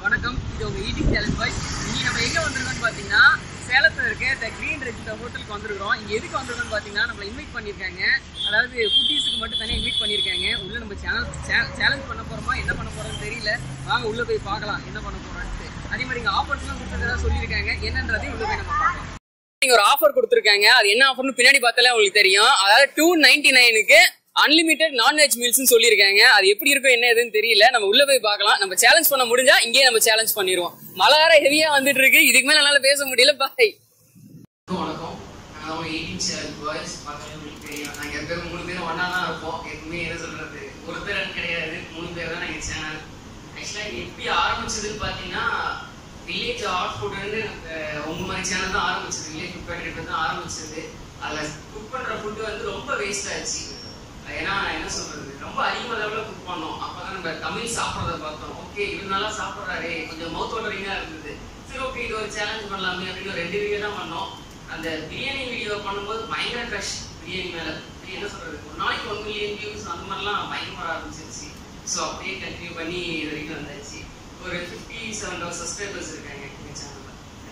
வணக்கம் இது உங்க ஈட்டிங் சேலஞ்ச் பாய்ஸ் இன்னைக்கு நம்ம எங்க வந்திருக்கோம்னு பாத்தீங்கன்னா சேலத்துல இருக்க த கிரீன் ரெஜிஸ்ட ஹோட்டலுக்கு வந்திருக்கிறோம் இங்க எதுக்கு வந்திருக்கோம்னு பாத்தீங்கன்னா நம்மள இன்வைட் பண்ணிருக்காங்க அதாவது குட்டீஸுக்கு மட்டும் தனியாக இன்வைட் பண்ணிருக்காங்க உள்ள நம்ம சேனல் சேலஞ்ச் பண்ண போறோமா என்ன பண்ண போறோம்னு தெரியல வாங்க உள்ள போய் பார்க்கலாம் என்ன பண்ண போறோம்னு அதே மாதிரி இங்க ஆஃபர்ஸ்லாம் கொடுத்ததா சொல்லியிருக்காங்க என்னன்றதையும் உள்ள போய் நம்ம பார்க்கலாம் நீங்க ஒரு ஆஃபர் கொடுத்துருக்காங்க அது என்ன ஆஃபர்னு பின்னாடி பார்த்தாலே உங்களுக்கு தெரியும் அதாவது டூ நைன்டி நைனுக்கு அன்லிமிட்டெட் நான்வெஜ் மீல்ஸ்னு சொல்லியிருக்காங்க அது எப்படி இருக்கும் என்ன எதுன்னு தெரியல நம்ம உள்ள போய் பார்க்கலாம் நம்ம சேலஞ்ச் பண்ண முடிஞ்சா இங்கேயே நம்ம சேலஞ்ச் பண்ணிடுவோம் மழை வேற ஹெவியா வந்துட்டு இருக்கு இதுக்கு மேல என்னால பேச முடியல பாய் வணக்கம் நாங்கள் அவங்க எயிட்டீன் சேலஞ்ச் பாய்ஸ் பார்த்தாலே உங்களுக்கு தெரியும் நாங்கள் எப்பயும் மூணு பேரும் ஒன்றா தான் இருப்போம் எப்பவுமே என்ன சொல்றது ஒரு பேர் கிடையாது மூணு பேர் தான் எங்கள் சேனல் ஆக்சுவலாக எப்படி ஆரம்பிச்சதுன்னு பார்த்தீங்கன்னா வில்லேஜ் ஆர்ட் ஃபுட்டுன்னு உங்க மாதிரி சேனல் தான் ஆரம்பிச்சது வில்லேஜ் ஃபுட் பேக்கெட் தான் ஆரம்பிச்சது அதில் குக் பண்ணுற ஃபுட்டு வந்து ரொம்ப வேஸ்ட் ஆச்சு ஏன்னா என்ன சொல்றது ரொம்ப அதிக லெவலில் குக் பண்ணோம் அப்பதான் நம்ம தமிழ் சாப்பிட்றத பார்த்தோம் ஓகே இவர் நல்லா சாப்பிட்றாரு கொஞ்சம் மவுத் வாட்டரிங்காக இருந்தது சரி ஓகே இது ஒரு சேலஞ்ச் பண்ணலாமே அப்படின்னு ஒரு ரெண்டு வீடியோ தான் பண்ணோம் அந்த பிரியாணி வீடியோ பண்ணும்போது பயங்கர க்ரஷ் பிரியாணி மேல இது என்ன சொல்றது ஒரு நாளைக்கு ஒன் மில்லியன் வியூஸ் அந்த மாதிரிலாம் பயங்கர ஆரம்பிச்சிருச்சு ஸோ அப்படியே கண்டினியூ பண்ணி இது வரைக்கும் வந்தாச்சு ஒரு ஃபிஃப்டி செவன் தௌசண்ட் சப்ஸ்கிரைபர்ஸ் இருக்காங்க எங்க சேனல்ல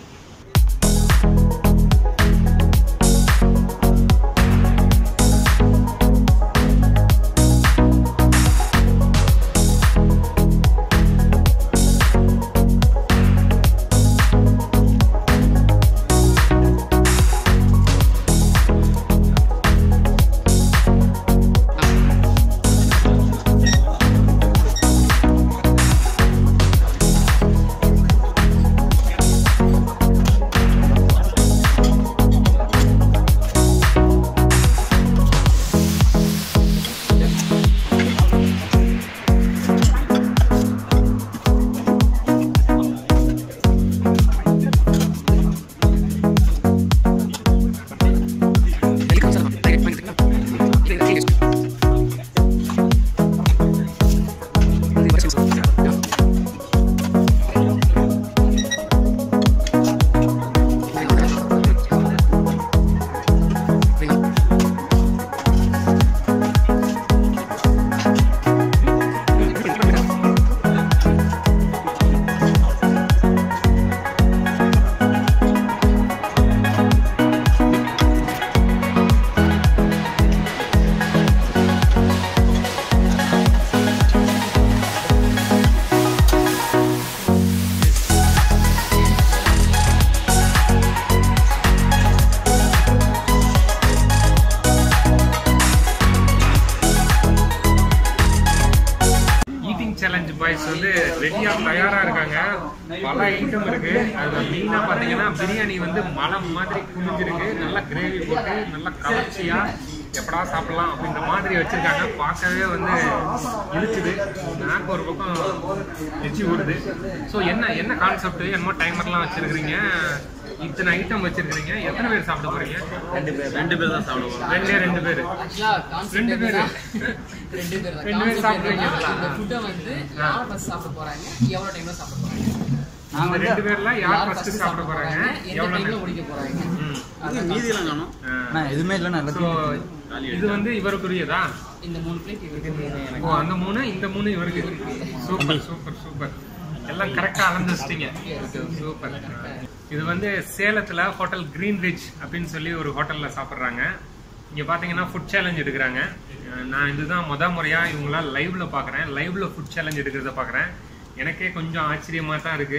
ஈட்டிங் சேலஞ்ச் பாய்ஸ் வந்து ரெடியா தயாரா இருக்காங்க பல ஐட்டம் இருக்கு அதுல மெயினா பாத்தீங்கன்னா பிரியாணி வந்து மலை மாதிரி குமிஞ்சிருக்கு நல்லா கிரேவி போட்டு நல்லா கவர்ச்சியா எப்படா சாப்பிடலாம் அப்படின்ற மாதிரி வச்சிருக்காங்க பார்க்கவே வந்து இருக்குது நாக்கு ஒரு பக்கம் எச்சி ஊறுது ஸோ என்ன என்ன கான்செப்ட் என்னமோ டைமர்லாம் வச்சிருக்கிறீங்க இத்தனை ஐட்டம் வச்சிருக்கிறீங்க எத்தனை பேர் சாப்பிட போறீங்க ரெண்டு பேர் ரெண்டு பேர் தான் சாப்பிடுவோம் ரெண்டே ரெண்டு பேர் ஆக்சுவலா கான்செப்ட் ரெண்டு பேரு. ரெண்டு பேர் தான் ரெண்டு பேர் கான்செப்ட் சாப்பிடுறீங்க என்னன்னா இதெல்லாம். இந்த ஃபுட்டை வந்து யார் ஃபர்ஸ்ட் சாப்பிட போறாங்க எவ்வளவு டைம்ல சாப்பிட போறாங்க இந்த ரெண்டு பேர்ல யார் ஃபர்ஸ்ட் சாப்பிட போறாங்க எந்த எவ்வளவு டைம்ல நேரம்? முடிக்க போறாங்க ம். அதான் மீதியெல்லாம் காணும் ஆ. எதுவுமே இல்லைண்ணா So, எல்லாத்தையும் இது வந்து இவருக்குரியதா இந்த மூணு பிளேட் இருக்கு ஓ அந்த மூணு இந்த மூணு இவருக்கு சூப்பர் சூப்பர் சூப்பர் எல்லாம் கரெக்டா அளந்து வச்சிட்டீங்க சூப்பர் இது வந்து சேலத்துல ஹோட்டல் கிரீன் ரிச் அப்படின்னு சொல்லி ஒரு ஹோட்டல்ல சாப்பிடுறாங்க இங்க பாத்தீங்கன்னா ஃபுட் சேலஞ்ச் எடுக்கிறாங்க அஹ் நான் இதுதான் முத முறையா இவங்களாம் லைவ்ல பாக்குறேன் லைவ்ல ஃபுட் சேலஞ்ச் எடுக்கிறத பாக்குறேன் எனக்கே கொஞ்சம் ஆச்சரியமா தான் இருக்கு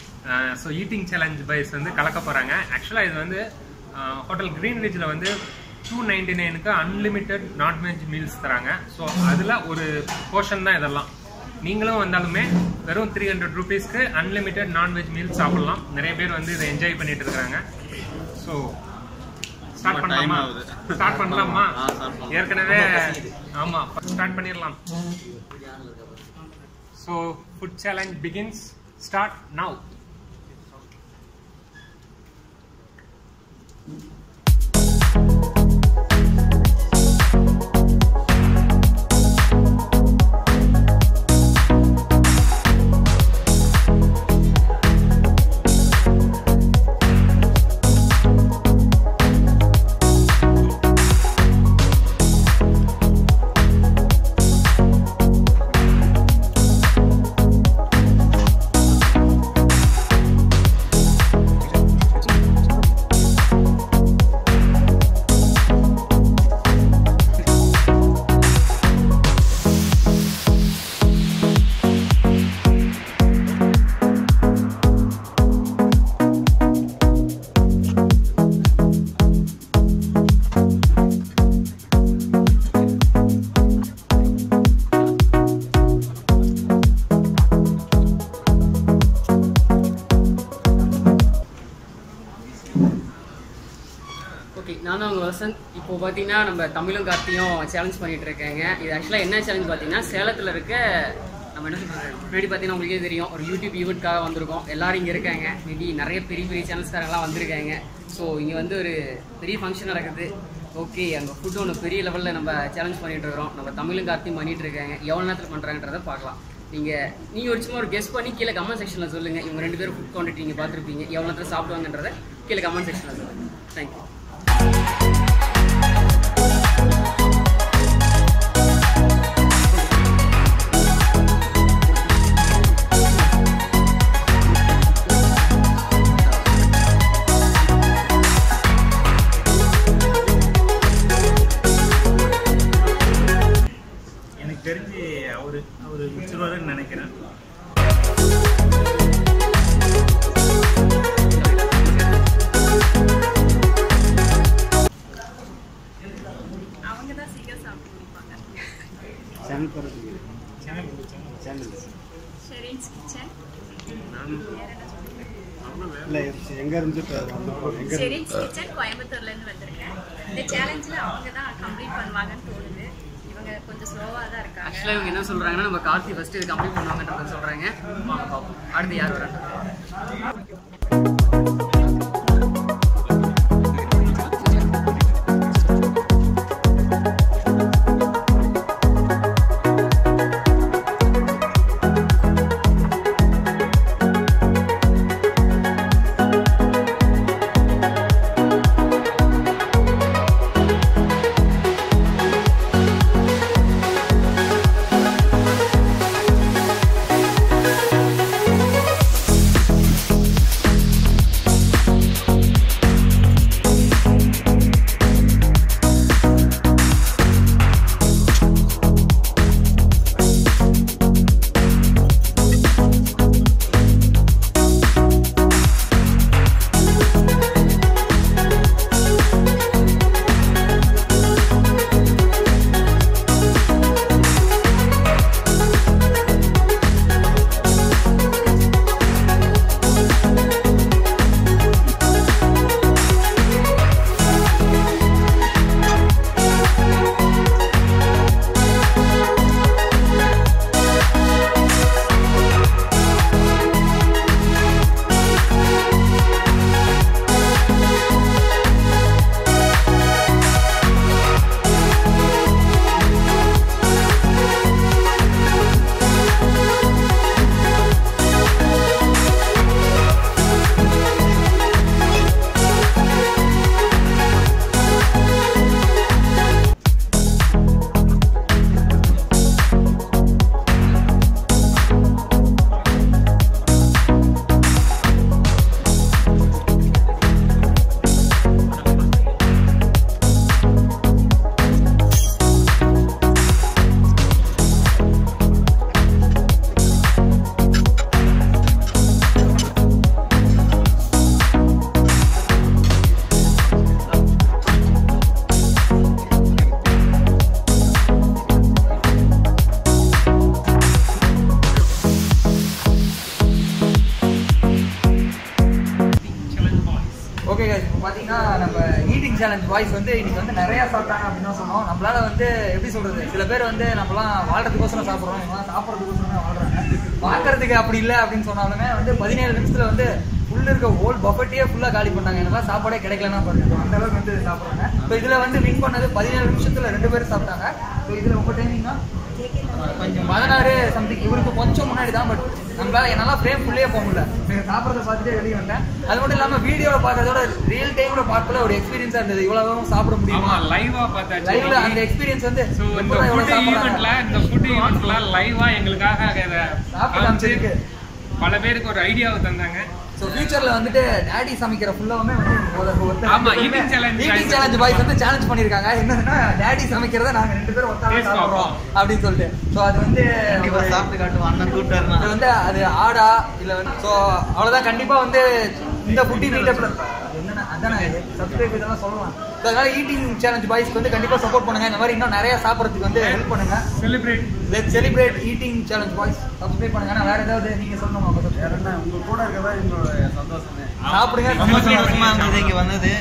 ஸோ ஈட்டிங் சேலஞ்ச் பைஸ் வந்து கலக்க போறாங்க ஆக்சுவலா இது வந்து ஹோட்டல் கிரீன் ரிட்ஜில் வந்து டூ நைன்டி நைனுக்கு அன்லிமிட்டெட் நான்வெஜ் மீல்ஸ் தராங்க ஸோ அதில் ஒரு போர்ஷன் தான் இதெல்லாம் நீங்களும் வந்தாலுமே வெறும் த்ரீ ஹண்ட்ரட் ருபீஸ்க்கு அன்லிமிட்டெட் நான்வெஜ் மீல்ஸ் சாப்பிடலாம் நிறைய பேர் வந்து இதை என்ஜாய் பண்ணிட்டு இருக்காங்க ஸோ ஸ்டார்ட் ரொம்ப time பண்ணலாமா ஆகுது. ஸ்டார்ட் பண்ணலாமா ஆ, start பண்ணலாம். ஏற்கனவே ஆமா ஸ்டார்ட் பண்ணிடலாம் so food challenge begins start now Thank நானும் அவங்க வசந்த் இப்போ பார்த்தீங்கன்னா நம்ம தமிழும் கார்த்தியும் சேலஞ்ச் பண்ணிட்டு இருக்காங்க இது ஆக்சுவலாக என்ன சேலஞ்ச் பார்த்தீங்கன்னா சேலத்தில் இருக்க நம்ம என்ன சொல்றது முன்னாடி பார்த்தீங்கன்னா உங்களுக்கே தெரியும் ஒரு யூடியூப் ஈவெண்ட்காக வந்திருக்கோம் எல்லாரும் இங்கே இருக்காங்க மேபி நிறைய பெரிய பெரிய சேனல்ஸ்காரங்களாம் வந்திருக்காங்க ஸோ இங்கே வந்து ஒரு பெரிய ஃபங்க்ஷன் நடக்குது ஓகே அங்கே ஃபுட் ஒன்று பெரிய லெவலில் நம்ம சேலஞ்ச் பண்ணிட்டு இருக்கிறோம் நம்ம தமிழும் கார்த்தியும் பண்ணிட்டு இருக்காங்க எவ்வளோ நேரத்தில் பண்ணுறாங்கன்றதை பார்க்கலாம் நீங்கள் நீங்கள் ஒரு சும்மா ஒரு கெஸ் பண்ணி கீழே கமெண்ட் செக்ஷனில் சொல்லுங்கள் இவங்க ரெண்டு பேரும் ஃபுட் குவான்டிட்டி நீங்கள் பார்த்துருப்பீங்க எவ்வளோ நேரத்தில் சாப்பிடுவாங்கன்றதை கீழே கமெண்ட் செக்ஷனில் சொல்லுங்கள் தேங்க்யூ எனக்கு தெரிஞ்சு அவரு அவரு முடிச்சிருவாருன்னு நினைக்கிறேன் அவங்க தான் சீக்கிரம் சாப்பிட்டு முடிப்பாங்க ஷெரீன்ஸ் கிச்சன் ஷெரீன்ஸ் கிச்சன் கோயம்புத்தூர்ல இருந்து வந்திருக்கேன் இந்த சேலஞ்சில் அவங்க தான் கம்ப்ளீட் பண்ணுவாங்கன்னு தோணுது இவங்க கொஞ்சம் ஸ்லோவாக தான் இருக்காங்க ஆக்சுவலாக இவங்க என்ன சொல்கிறாங்கன்னா நம்ம கார்த்தி ஃபஸ்ட்டு இது கம்ப்ளீட் பண்ணுவாங்கன்றத சொல்கிறாங்க வாங்க பார்ப்போம் அடுத்து யார் வராங்க ஓகே guys இப்போ பார்த்தீங்கன்னா நம்ம ஈட்டிங் சேலஞ்ச் வாய்ஸ் வந்து இன்னைக்கு வந்து நிறைய சாப்பிட்டாங்க அப்படின்னு தான் சொன்னோம் நம்மளால வந்து எப்படி சொல்றது சில பேர் வந்து நம்மலாம் வாழ்றதுக்கோசரம் சாப்பிட்றோம் இவங்களாம் சாப்பிட்றதுக்கோசரம் தான் வாழ்றாங்க பார்க்கறதுக்கு அப்படி இல்லை அப்படின்னு சொன்னாலுமே வந்து பதினேழு நிமிஷத்துல வந்து ஃபுல் இருக்க ஹோல் பஃபட்டியே ஃபுல்லாக காலி பண்ணாங்க எனக்கு சாப்பாடே கிடைக்கலன்னா பாருங்க அந்த அளவுக்கு வந்து சாப்பிட்றாங்க இப்போ இதில் வந்து வின் பண்ணது பதினேழு நிமிஷத்துல ரெண்டு பேரும் சாப்பிட்டாங்க ஸோ இதில் உங்கள் டைமிங்னா கொஞ்சம் பதினாறு சம்திங் இவருக்கு கொஞ்சம் முன்னாடி தான் பட் நம்மளால என்னால ஃப்ரேம் ஃபுல்லே போக முடியல நீங்க சாப்பிட்றத பார்த்துட்டே வெளியே வந்தேன் அது மட்டும் இல்லாம வீடியோல பார்க்கறதோட ரியல் டைம்ல பார்க்கல ஒரு எக்ஸ்பீரியன்ஸா இருந்தது இவ்வளவு சாப்பிட ஆமா முடியுமா லைவா பார்த்தாச்சு லைவ்ல அந்த எக்ஸ்பீரியன்ஸ் வந்து ஸோ இந்த எப்படிடா இவ்வளவு ஃபுட் சாப்பிடுறாங்க? ஈவெண்ட்ல இந்த ஃபுட் ஈவெண்ட்ல லைவா எங்களுக்காக இதை சாப்பிட்டு காமிச்சிருக்கு. பல பேருக்கு ஒரு ஐடியாவை தந்தாங்க ஸோ ஃபியூச்சர்ல வந்துட்டு டேடி சமைக்கிற ஃபுல்லாவுமே வந்து ஒரு- ஒருத்தர் ஆமா, eating challenge eating guys. Challenge boys வந்து சேலஞ்ச் பண்ணிருக்காங்க என்னன்னா டேடி சமைக்கிறத நாங்க ரெண்டு பேரும் ஒத்தாவே Taste சாப்பிடுறோம் பார்ப்போம். அப்படின்னு சொல்லிட்டு ஸோ அது வந்து ஒரு- சாப்பிட்டு காட்டுவோம் அண்ணன் கூப்பிட்டாருன்னா இது வந்து அது ஆடா இல்ல வந்து ஸோ அவ்வளவுதான் கண்டிப்பா வந்து இந்த ஃபுட்டி மீட்டப்ல என்னன்னா அதானே சப்ஸ்கிரைப் இதெல்லாம் சொல்லலாம் So, அதனால ஈட்டிங் சேலஞ்ச் பாய்ஸ்க்கு வந்து கண்டிப்பா சப்போர்ட் பண்ணுங்க இந்த மாதிரி இன்னும் நிறைய சாப்பிடறதுக்கு வந்து ஹெல்ப் பண்ணுங்க celebrate let celebrate eating challenge boys subscribe பண்ணுங்க ஆனா வேற ஏதாவது நீங்க சொல்லணுமா வேற என்ன உங்க கூட இருக்கதா எங்களோட சந்தோஷமே சாப்பிடுங்க ரொம்ப சந்தோஷமா இருந்தது இங்க வந்தது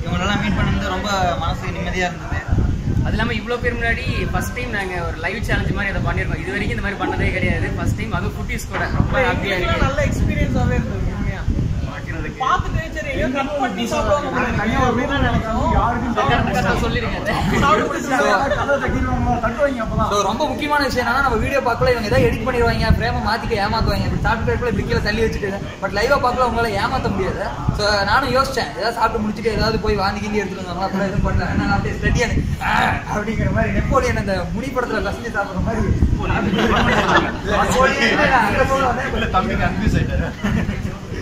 இவங்களெல்லாம் மீட் பண்ணது ரொம்ப மனசு நிம்மதியாக இருந்தது அது இல்லாமல் இவ்வளோ பேர் முன்னாடி ஃபர்ஸ்ட் டைம் நாங்கள் ஒரு லைவ் சேலஞ்ச் மாதிரி அதை பண்ணியிருக்கோம் இது வரைக்கும் இந்த மாதிரி பண்ணதே கிடையாது ஃபர்ஸ்ட் டைம் அதுவும் குட்டீஸ் கூட ரொம்ப ஹாப்பியாக இருக்கு நல்ல எக்ஸ்பீரியன்ஸாவே இருந்தது உண்மையா பார்த்துட்டு சரி எங்கேயோ கட் பண்ணி சாப்பிடுவாங்க போல இருக்கு. அப்படின்னு நினைச்சோம். கரெக்டாக சொல்லிடுங்க சாப்பிட்டு முடிச்சிட்டாங்க. ஸோ ரொம்ப முக்கியமான விஷயம் என்னன்னா நம்ம வீடியோ பார்க்கல இவங்க ஏதாவது எடிட் பண்ணிடுவாங்க ஃப்ரேமை மாத்திக்க ஏமாத்துவாங்க இப்படி சாப்பிட்டு கூட இப்படி கீழே தள்ளி வச்சுட்டு பட் லைவா பார்க்கல உங்களால ஏமாத்த முடியாது ஸோ நானும் யோசிச்சேன் ஏதாவது சாப்பிட்டு முடிச்சுட்டு ஏதாவது போய் வாந்தி கிண்டி எடுத்துட்டு வந்தாங்களா அப்புறம் எதுவும் பண்ணல நான் அப்படியே ஸ்டெடியான அப்படிங்கிற மாதிரி நெப்போலியன் அந்த முனி படத்துல கசிஞ்சு சாப்பிடுற மாதிரி நெப்போலியன் இல்ல, அங்க போக வந்தேன்.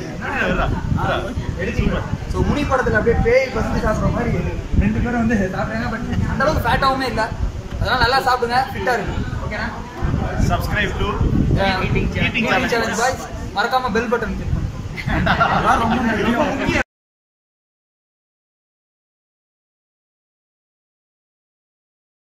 ஸோ முனி படத்துல அப்படியே பேய் பசங்க சாப்பிட்ற மாதிரி ரெண்டு பேரும் வந்து சாப்பிட்றாங்க பட் அந்த அளவுக்கு ஃபேட்டாவுமே இல்லை அதனால நல்லா சாப்பிடுங்க ஃபிட்டா இருக்கு ஓகேனா subscribe to eating challenge boys மறக்காம பெல் பட்டன் கிளிக் பண்ணுங்க